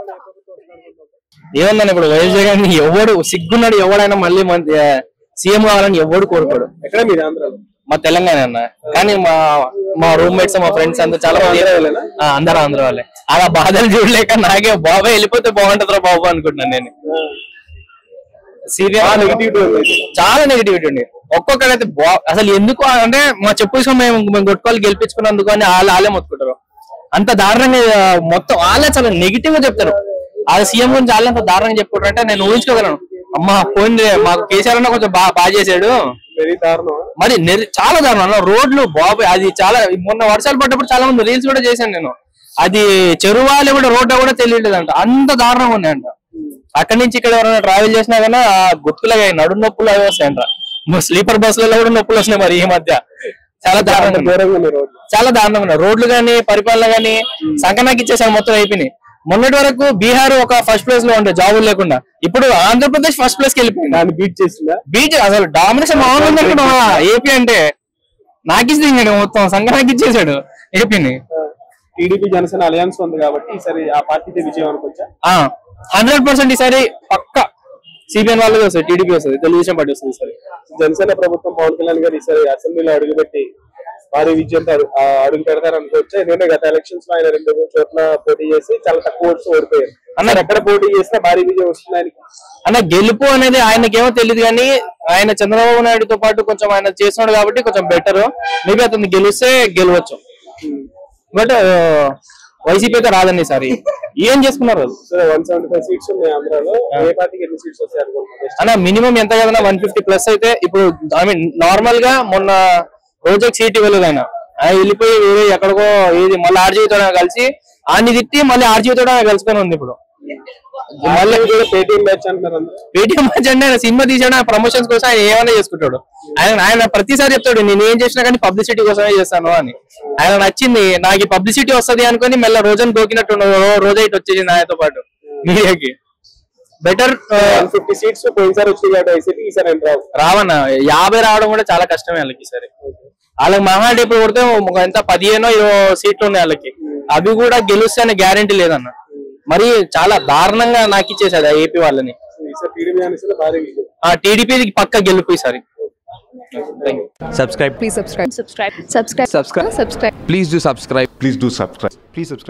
ఏముందని ఇప్పుడు వైఎస్ జగన్ ఎవడు సిగ్గున్నాడు ఎవడైనా మళ్ళీ సీఎం కావాలని ఎవడు కోరుకోడు ఎక్కడ మీది ఆంధ్రాలో మా తెలంగాణ అన్న కానీ మా మా రూమ్మేట్స్ మా ఫ్రెండ్స్ అంతా చాలా మంది ఆ, అందరూ ఆంధ్ర వాళ్ళే అలా బాధలు చూడలేక నాకే బాబాయ్ వెళ్ళిపోతే బాగుంటుందిరా బాబు అనుకుంటున్నాను నేను సీరియస్ నెగిటివిటీ ఉంది చాలా నెగిటివిటీ ఉంది ఒక్కొక్కడైతే బా- అసలు ఎందుకు అంటే మా చెప్పు విషయం మేము మేము కొట్టుకోవాలి గెలిపించుకున్నందుకు అని వాళ్ళు వాళ్ళే మొత్తుకుంటారు అంత దారుణంగా ఆ, మొత్తం వాళ్ళే చాలా నెగిటివ్ గా చెప్తారు ఆ సీఎం గురించి వాళ్ళే అంత దారుణంగా చెప్పుకుంటారు అంటే నేను ఊహించుకోగలను అమ్మా పోయింది మాకు కేసీఆర్ అన్న కొంచెం బాగా బాగా చేశాడు వెరీ దారుణం మరి నెర్- చాలా దారుణం అన్న రోడ్లు బాబు అది చాలా మొన్న వర్షాలు పడ్డప్పుడు చాలా మంది రీల్స్ కూడా చేశాను నేను అది చెరువాలు కూడా రోడ్డు కూడా తెలియలేదంట అంత దారుణంగా ఉన్నాయంట అక్కడి నుంచి ఇక్కడ ఎవరైనా ట్రావెల్ చేసినా కానీ ఆ గుర్తులుగా నడు నొప్పులు అవి వస్తాయంట స్లీపర్ బస్సులలో కూడా నొప్పులు వస్తున్నాయి మరి ఈ మధ్య చాలా దారుణంగా ఉన్నాయి. ఘోరంగా ఉంది రోడ్డు చాలా దారుణంగా ఉన్నాయి రోడ్లు గానీ పరిపాలన గానీ సంకనాకి ఇచ్చేసారు మొత్తం అయిపోయినాయి మొన్నటి వరకు బీహార్ ఒక ఫస్ట్ ప్లేస్ లో ఉండే జాబులు లేకుండా ఇప్పుడు ఆంధ్రప్రదేశ్ ఫస్ట్ ప్లేస్ కి వెళ్ళిపోయింది దాన్ని బీట్ చేసిందా బీట్ అసలు డామినేషన్ మామూలు ఉందనుకున్నా ఏపీ అంటే నాకిస్తే ఇంకా మొత్తం సంఘానికి ఇచ్చేసాడు ఏపీని టీడీపీ జనసేన అలయన్స్ ఉంది కాబట్టి ఈసారి ఆ పార్టీతే విజయం అనుకోవచ్చా హండ్రెడ్ పర్సెంట్ ఈసారి పక్క సిపిఎన్ వాళ్ళకి వస్తుంది టీడీపీ వస్తుంది తెలుగుదేశం పార్టీ వస్తుంది ఈసారి జనసేన ప్రభుత్వం పవన్ కళ్యాణ్ గారు ఈసారి అసెంబ్లీలో అడుగుపెట్టి భారీ విజయంతో అడు- ఆ అడుగు పెడతారు అనుకోవచ్చా ఎందుకంటే గత ఎలక్షన్స్ లో ఆయన రెండు మూడు చోట్ల పోటీ చేసి చాలా తక్కువ ఓట్స్ ఓడిపోయారు అన్నారు ఎక్కడ పోటీ చేస్తే భారీ విజయం వస్తుంది ఆయనకి అన్న గెలుపు అనేది ఆయనకేమో తెలియదు కానీ ఆయన చంద్రబాబు నాయుడుతో పాటు కొంచెం ఆయన చేస్తున్నాడు కాబట్టి కొంచెం బెటర్ మేబీ అతను గెలిస్తే గెలవచ్చు బట్ వైసీపీ అయితే రాదండి ఈసారి ఏం చేసుకున్నారు వాళ్ళు? So one seventy five seats ఉన్నాయి ఆంధ్రాలో ఏ పార్టీకి ఎన్ని సీట్స్ వస్తాయి అనుకుంటున్నారు అన్న మినిమం ఎంత కదన్నా వన్ ఫిఫ్టీ ప్లస్ అయితే ఇప్పుడు ఐ మీన్ నార్మల్ గా మొన్న రోజుకి సీట్ ఇవ్వలేదు ఆయన ఆయన వెళ్ళిపోయి వేరే ఎక్కడికో ఏది మళ్ళీ ఆర్జీవితో కలిసి ఆన్ని తిట్టి మళ్ళీ ఆర్జీవితో కలిసిపోయి ఉంది ఇప్పుడు మళ్ళీ కూడా పేటీఎం బ్యాచ్ అంటున్నారు అందరూ పేటీఎం మధ్య అంటే ఆయన సినిమా తీసాడు ప్రమోషన్స్ కోసం ఆయన ఏమైనా చేసుకుంటాడు ఆయన ఆయన ప్రతిసారి చెప్తాడు నేను ఏం చేసినా కానీ పబ్లిసిటీ కోసమే చేస్తాను అని ఆయన నచ్చింది నాకు ఈ పబ్లిసిటీ వస్తది అనుకుని మళ్ళీ రోజున గోకినట్టు రోజా ఇటు వచ్చేసింది ఆయనతో పాటు మీడియాకి బెటర్ వన్ ఫిఫ్టీ సీట్స్ పోయినసారి వచ్చి కాబట్టి వైసీపీ ఈసారి ఏం రావు రావన్న యాభై రావడం కూడా చాలా కష్టమే వాళ్ళకి ఈసారి వాళ్ళకి మహా అంటే ఇప్పుడు కొడితే ఒక ఎంత పదిహేనో ఇరవై సీట్లు ఉన్నాయి వాళ్ళకి అవి కూడా గెలుస్తే అనే గ్యారంటీ లేదన్న మరి చాలా దారుణంగా నాకు ఇచ్చేసాడు ఆ ఏపీ వాళ్ళని ఈసారి టీడీపీ జనసేన భారీ విజయం ఆ టీడీపీ పక్క గెలుపు ఈసారి Thank you. subscribe Please subscribe. Subscribe. Subscribe. Subscribe. Subscribe. please do subscribe Please do subscribe. Please subscribe.